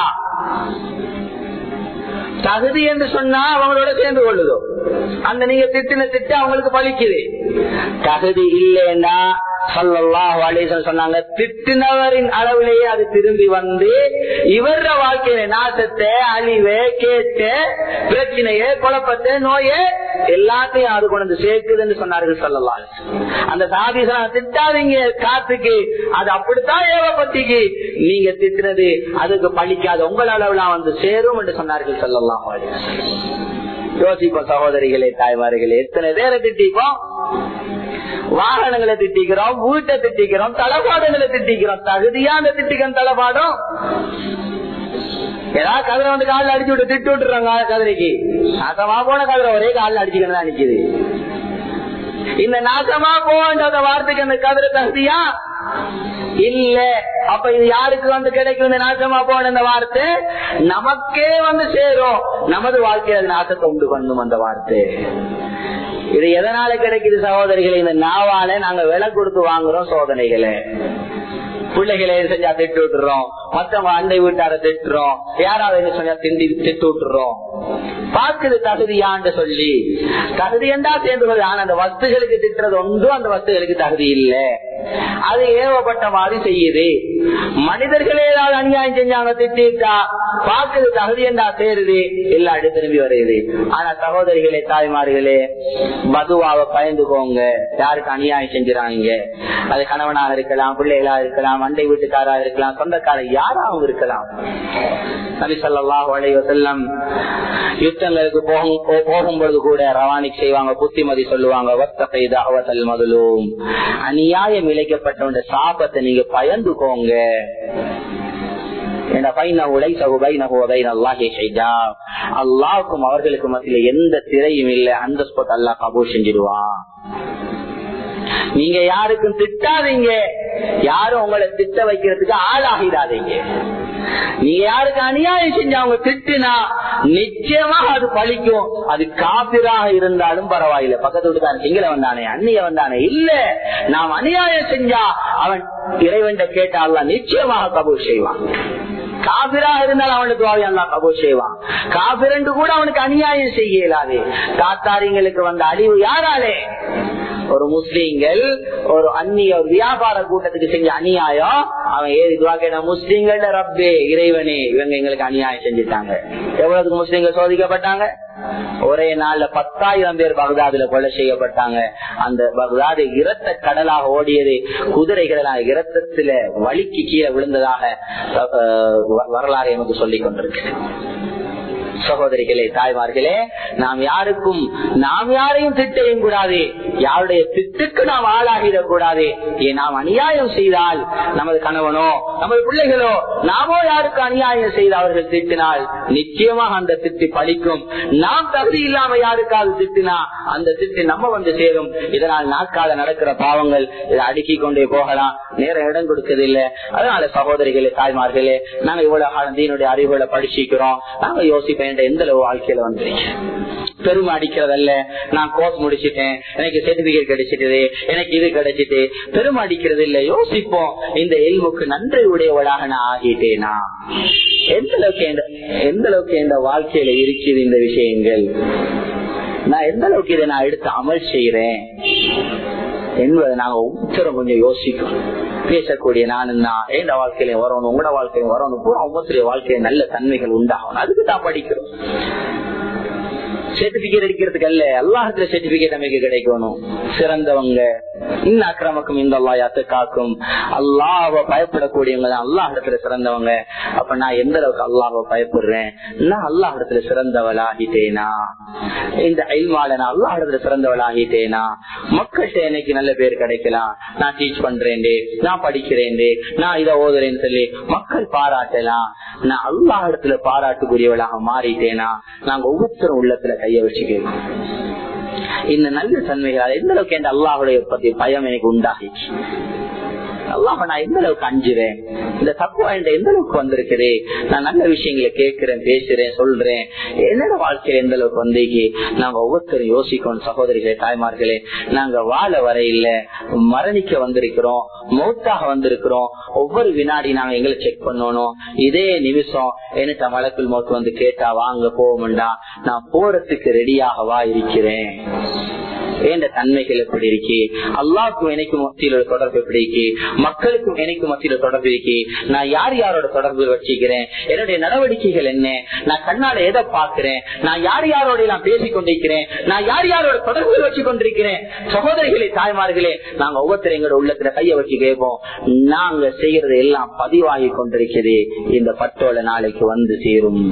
தகுதி என்று சொன்னா அவங்களோட சேர்ந்து கொள்ளுதோ அந்த நீங்க திட்டின திட்டு அவங்களுக்கு பலிக்குது தகுதி இல்லைன்னா சொன்னாங்க திட்டினவரின் அளவிலேயே அது திரும்பி வந்து இவர வாழ்க்கையில நாசத்தை அழிவை கேட்டு பிரச்சனையை குழப்பத்தை நோயை எல்லாத்தையும் அது கொண்டு சேர்க்குதுன்னு சொன்னார்கள் சொல்லலாம் அந்த சாதி திட்டாதீங்க காத்துக்கு அது அப்படித்தான் ஏவப்பட்டிக்கு நீங்க திட்டினது அதுக்கு பழிக்காது உங்கள் அளவுல வந்து சேரும் என்று சொன்னார்கள் சொல்லலாம் யோசிப்போம் சகோதரிகளே தாய்மார்களே எத்தனை பேரை திட்டிப்போம் வாகனங்களை திட்டிக்கிறோம் வீட்டை திட்டிக்கிறோம் தளபாடங்களை திட்டிக்கிறோம் தகுதியா அந்த திட்டிக்கிறோம் தளபாடம் ஏதாவது கதிரை வந்து காலில் அடிச்சு விட்டு திட்டு விட்டுறாங்க கதிரைக்கு நாசமா போன கதிரை ஒரே காலில் அடிச்சுக்கணும் தான் நிக்குது இந்த நாசமா போன்ற வார்த்தைக்கு அந்த கதிரை தகுதியா இல்ல அப்ப இது யாருக்கு வந்து கிடைக்கும் இந்த நாசமா போன இந்த வார்த்தை நமக்கே வந்து சேரும் நமது வாழ்க்கையில நாசத்தை உண்டு பண்ணும் அந்த வார்த்தை இது எதனால கிடைக்குது சகோதரிகளை இந்த நாவால நாங்க விலை கொடுத்து வாங்குறோம் சோதனைகளை பிள்ளைகளை செஞ்சா திட்டு விட்டுறோம் மத்தவங்க அண்டை வீட்டார திட்டுறோம் யாராவது என்ன சொன்னா திண்டி திட்டு விட்டுறோம் பார்க்குது தகுதியான்னு சொல்லி தகுதி என்றா சேர்ந்து கொள்ளுது ஆனா அந்த வஸ்துகளுக்கு திட்டுறது ஒன்றும் அந்த வஸ்துகளுக்கு தகுதி இல்ல அது ஏவப்பட்ட மாதிரி செய்யுது மனிதர்களே ஏதாவது அநியாயம் செஞ்சாங்க திட்டா பார்க்குது தகுதி என்றா சேருது எல்லா இடம் திரும்பி வருது ஆனா சகோதரிகளே தாய்மார்களே மதுவாவை பயந்துக்கோங்க யாருக்கு அநியாயம் செஞ்சுறாங்க அது கணவனாக இருக்கலாம் பிள்ளைகளா இருக்கலாம் அண்டை வீட்டுக்காரா இருக்கலாம் சொந்தக்காரர் யாராவும் இருக்கலாம் நபி ஸல்லல்லாஹு அலைஹி வஸல்லம் யுத்தங்களுக்கு போகும் போ- போகும்பொழுது கூட ரவானிக் செய்வாங்க புத்திமதி சொல்லுவாங்க வத்தகை தஅவத்தல் மதுலூம் அநியாயம் இழைக்கப்பட்டவங்க சாபத்தை நீங்க பயந்துக்கோங்க என்ற பைனஹு லைஸஹு பைனஹு வ பைன அல்லாஹி ஹிஜாப். அல்லாஹ்வுக்கும் அவர்களுக்கு மத்தியில எந்த திரையும் இல்லை அந்த ஸ்பாட் அல்லாஹ் கபூல் செஞ்சிடுவான் நீங்க யாருக்கும் திட்டாதீங்க யாரும் உங்களை திட்ட வைக்கிறதுக்கு ஆளாகிடாதீங்க நீங்க யாருக்கு அநியாயம் செஞ்சு அவங்க திட்டுனா நிச்சயமாக அது பழிக்கும் அது காபிராக இருந்தாலும் பரவாயில்லை பக்கத்து வீட்டுக்காரன் சிங்கள வந்தானே அந்நிய வந்தானே இல்ல நாம் அநியாயம் செஞ்சா அவன் இறைவன் கேட்டால் நிச்சயமாக கபூல் செய்வான் காபிராக இருந்தாலும் அவனுக்கு துவாவை அல்லா கபூல் செய்வான் காபிரண்டு கூட அவனுக்கு அநியாயம் செய்ய இயலாது தாத்தாரிங்களுக்கு வந்த அழிவு யாராலே ஒரு முஸ்லீம்கள் ஒரு அந்நிய ஒரு வியாபார கூட்டத்துக்கு செஞ்ச அநியாயம் அவன் ஏறி துவா கேட்ட முஸ்லீம்கள் ரப்பே இறைவனே இவங்க எங்களுக்கு அநியாயம் செஞ்சுட்டாங்க எவ்வளவுக்கு முஸ்லீம்கள் சோதிக்கப்பட்டாங்க ஒரே நாள்ல பத்தாயிரம் பேர் பகதாதுல கொலை செய்யப்பட்டாங்க அந்த பகதாது இரத்த கடலாக ஓடியது குதிரைகளாக இரத்தத்துல வலிக்கு கீழே விழுந்ததாக அஹ், வ- வரலாறு எனக்கு சொல்லிக் கொண்டிருக்கு சகோதரிகளே தாய்மார்களே நாம் யாருக்கும் நாம் யாரையும் திட்டையும் கூடாது யாருடைய திட்டுக்கு நாம் ஆளாகிடக் கூடாது ஏன் நாம் அநியாயம் செய்தால் நமது கணவனோ நமது பிள்ளைகளோ நாமோ யாருக்கு அநியாயம் செய்து அவர்கள் திட்டினால் நிச்சயமாக அந்த திட்டு பலிக்கும் நாம் தகுதி இல்லாம யாருக்காவது திட்டினா அந்த திட்டு நம்ம வந்து சேரும் இதனால் நாட்கால நடக்கிற பாவங்கள் இதை அடுக்கிக் கொண்டே போகலாம் நேரம் இடம் கொடுக்கறதில்லை அதனால சகோதரிகளே தாய்மார்களே நாங்க இவ்வளவு காலம் தீனுடைய அறிவுகளை படிச்சிக்கிறோம் நாங்க யோசிப்பேன் எந்த அளவு வாழ்க்கையில வந்துருச்சு பெருமை அடிக்கிறதல்ல நான் கோர்ஸ் முடிச்சிட்டேன் எனக்கு சர்டிபிகேட் கிடைச்சிட்டது எனக்கு இது கிடைச்சிட்டு பெருமை அடிக்கிறது இல்ல யோசிப்போம் இந்த எல்முக்கு நன்றி உடையவளாக நான் ஆகிட்டேனா எந்த அளவுக்கு இந்த- எந்த அளவுக்கு இந்த வாழ்க்கையில இருக்குது இந்த விஷயங்கள் நான் எந்த அளவுக்கு இதை நான் எடுத்து அமல் செய்யறேன் என்பதை நாங்க உத்தரம் கொஞ்சம் யோசிக்கணும் பேசக்கூடிய நானும் தான் எந்த வாழ்க்கையில வரணும் உங்களோட வாழ்க்கையில வரணும் பூரா ஒவ்வொருத்தருடைய வாழ்க்கையில நல்ல தன்மைகள் உண்டாகணும் அதுக்கு தான் படிக்கிறோம் சர்டிபிகேட் அடிக்கிறதுக்கு அல்ல அல்லாஹத்துல சர்டிபிகேட் நமக்கு கிடைக்கணும் சிறந்தவங்க இன்ன அக்கிரமக்கும் இந்த அல்லாயாத்து காக்கும் அல்லாஹ்வை பயப்படக்கூடியவங்க தான் அல்லாஹ் இடத்துல சிறந்தவங்க அப்ப நான் எந்த அளவுக்கு அல்லாஹ்வை பயப்படுறேன் நான் அல்லாஹ் இடத்துல சிறந்தவளாகிட்டேனா இந்த அயல்மால நான் அல்லாஹ் இடத்துல சிறந்தவளாகிட்டேனா மக்கள்கிட்ட எனக்கு நல்ல பேர் கிடைக்கலாம் நான் டீச் பண்றேன் நான் படிக்கிறேன் நான் இதை ஓதுறேன்னு சொல்லி மக்கள் பாராட்டலாம் நான் அல்லாஹ் இடத்துல பாராட்டுக்குரியவளாக மாறிட்டேனா நாங்க ஒவ்வொருத்தரும் உள்ளத்துல கைய வச்சு கேட்கணும் இந்த நல்ல தன்மைகள் எந்த அளவுக்கு என் அல்லாஹுடைய பத்தி பயம் எனக்கு உண்டாகிச்சு அல்லாஹ் நான் எந்த அளவுக்கு அஞ்சுறேன் இந்த தக்குவா என்ற எந்த அளவுக்கு வந்திருக்குது நான் நல்ல விஷயங்களை கேட்கிறேன் பேசுறேன் சொல்றேன் என்னோட வாழ்க்கையில எந்த அளவுக்கு வந்தீங்க நாங்க ஒவ்வொருத்தரும் யோசிக்கணும் சகோதரிகளே தாய்மார்களே நாங்க வாழ வரையில மரணிக்க வந்திருக்கிறோம் மௌத்தாக வந்திருக்கிறோம் ஒவ்வொரு வினாடி நாங்க எங்களை செக் பண்ணணும் இதே நிமிஷம் எனக்கு மலக்குள் மௌத்து வந்து கேட்டா வாங்க போவோம்டா நான் போறதுக்கு ரெடியாகவா இருக்கிறேன் என்ற தன்மைகள் எப்படி இருக்கு அல்லாவுக்கும் எனக்கு மத்தியில ஒரு தொடர்பு எப்படி இருக்கு மக்களுக்கும் எனக்கு மத்தியில தொடர்பு இருக்கு நான் யார் யாரோட தொடர்பு வச்சுக்கிறேன் என்னுடைய நடவடிக்கைகள் என்ன நான் கண்ணால எதை பாக்குறேன் நான் யார் யாரோட எல்லாம் பேசிக் கொண்டிருக்கிறேன் நான் யார் யாரோட தொடர்புகள் வச்சு கொண்டிருக்கிறேன் சகோதரிகளே தாய்மார்களே நாங்க ஒவ்வொருத்தரும் எங்களோட உள்ளத்துல கைய வச்சு கேட்போம் நாங்க செய்யறது எல்லாம் பதிவாகி கொண்டிருக்கிறது இந்த பட்டோல நாளைக்கு வந்து சேரும்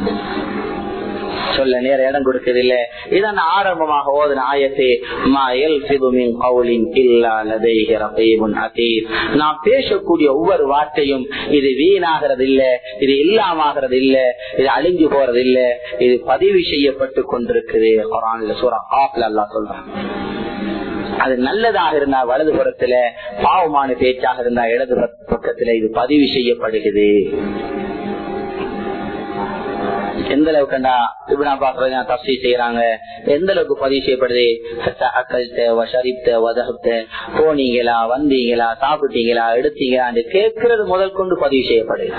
சொல்ல நேர இடம் கொடுக்கறதில்ல இதான் ஆரம்பமாக ஓதுன ஆயத்தே மா யல்ஃபிது மின் கௌலின் இல்லா லதைஹி ரகீபுன் அதீத் நாம் பேசக்கூடிய ஒவ்வொரு வார்த்தையும் இது வீணாகிறது இல்ல இது இல்லாமகிறது இல்ல இது அழிஞ்சு போறது இல்ல இது பதிவு செய்யப்பட்டு கொண்டிருக்குது குரான்ல சூரா ஆப்ல அல்லாஹ் சொல்றான் அது நல்லதாக இருந்தா வலது புறத்துல பாவமான பேச்சாக இருந்தா இடது பக்கத்துல இது பதிவு செய்யப்படுகிறது எந்த அளவுக்குண்டா இப்படினா பாக்குறது தப்சி செய்யறாங்க எந்த அளவுக்கு பதிவு செய்யப்படுது அக்கல்த்த வசரித்த வதகத்த போனீங்களா வந்தீங்களா சாப்பிட்டீங்களா எடுத்தீங்களா கேட்கறது முதல் கொண்டு பதிவு செய்யப்படுது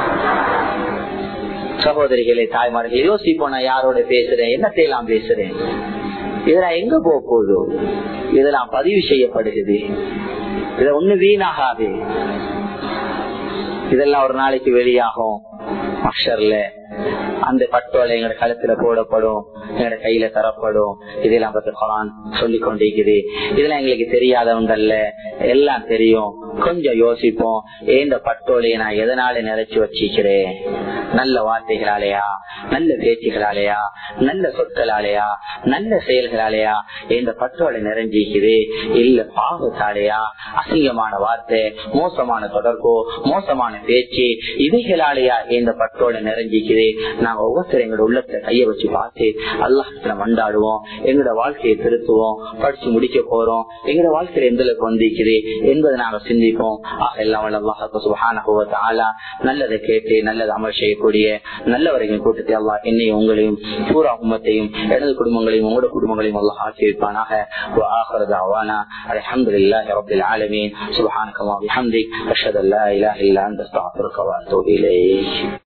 சகோதரிகளே தாய்மார்களே யோசிப்போம் நான் யாரோட பேசுறேன் என்னத்தையெல்லாம் பேசுறேன் இதெல்லாம் எங்க போக போகுது இதெல்லாம் பதிவு செய்யப்படுகிறது இதை ஒண்ணு வீணாகாது இதெல்லாம் ஒரு நாளைக்கு வெளியாகும் மஷர்ல அந்த பட்டோலை எங்க கழுத்துல போடப்படும் எங்க கையில தரப்படும் இதெல்லாம் பத்தி குரான் சொல்லி கொண்டிருக்குது இதெல்லாம் எங்களுக்கு தெரியாதவங்கல்ல எல்லாம் தெரியும் கொஞ்சம் யோசிப்போம் ஏந்த பட்டோலையை நான் எதனால நிறைச்சு வச்சிக்கிறேன் நல்ல வார்த்தைகளாலேயா நல்ல பேச்சுகளாலேயா நல்ல சொற்களாலேயா நல்ல செயல்களாலேயா இந்த பட்டோலை நிறைஞ்சிக்குது இல்ல பாவத்தாலேயா அசிங்கமான வார்த்தை மோசமான தொடர்போ மோசமான பேச்சு இவைகளாலேயா இந்த பட்டோலை நிறைஞ்சிக்குது நாங்க ஒவ்வொருத்தரும் எங்களோட உள்ளத்தை கைய வச்சு பார்த்து அல்லாஹத்துல மண்டாடுவோம் எங்களோட வாழ்க்கையை திருத்துவோம் படிச்சு முடிக்க போறோம் எங்களோட வாழ்க்கையில எந்த அளவுக்கு வந்திருக்குது என்பதை நாங்க சிந்திப்போம் ஆக எல்லாம் வல்ல அல்லாஹ் சுப்ஹானஹு வ தஆலா நல்லதை கேட்டு நல்லது அமல் செய்யக்கூடிய நல்லவர்கள் கூட்டத்தை அல்லாஹ் என்னையும் உங்களையும் பூரா உம்மத்தையும் எனது குடும்பங்களையும் உங்களோட குடும்பங்களையும் அல்லாஹ் ஆக்கி வைப்பானாக وآخر دعوانا الحمد لله رب العالمين سبحانك اللهم وبحمدك أشهد أن لا إله إلا أنت أستغفرك وأتوب إليك